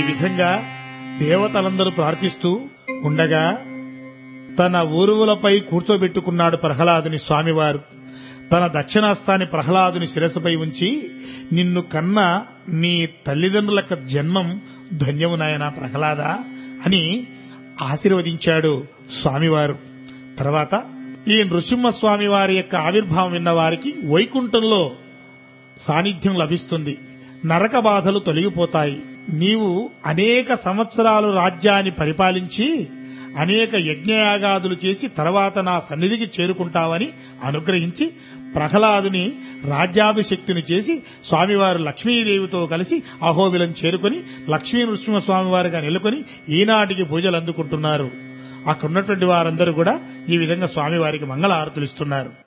విధంగా దేవతలందరూ ప్రార్థిస్తూ ఉండగా తన ఊరువులపై కూర్చోబెట్టుకున్నాడు ప్రహ్లాదుని స్వామివారు తన దక్షిణాస్తాన్ని ప్రహ్లాదుని శిరస్సుపై ఉంచి నిన్ను కన్న నీ తల్లిదండ్రుల జన్మం ధన్యము నాయన ప్రహ్లాద అని ఆశీర్వదించాడు స్వామివారు తర్వాత ఈ నృసింహస్వామి వారి యొక్క ఆవిర్భావం విన్న వారికి వైకుంఠంలో సాన్నిధ్యం లభిస్తుంది నరక బాధలు తొలగిపోతాయి నీవు అనేక సంవత్సరాలు రాజ్యాన్ని పరిపాలించి అనేక యజ్ఞయాగాదులు చేసి తర్వాత నా సన్నిధికి చేరుకుంటావని అనుగ్రహించి ప్రహ్లాదుని రాజ్యాభిషక్తిని చేసి స్వామివారు లక్ష్మీదేవితో కలిసి అహోబిలం చేరుకొని లక్ష్మీ నృసింహస్వామివారిగా నెలకొని ఈనాటికి పూజలు అందుకుంటున్నారు అక్కడున్నటువంటి వారందరూ కూడా ఈ విధంగా స్వామివారికి మంగళ ఆరతులు ఇస్తున్నారు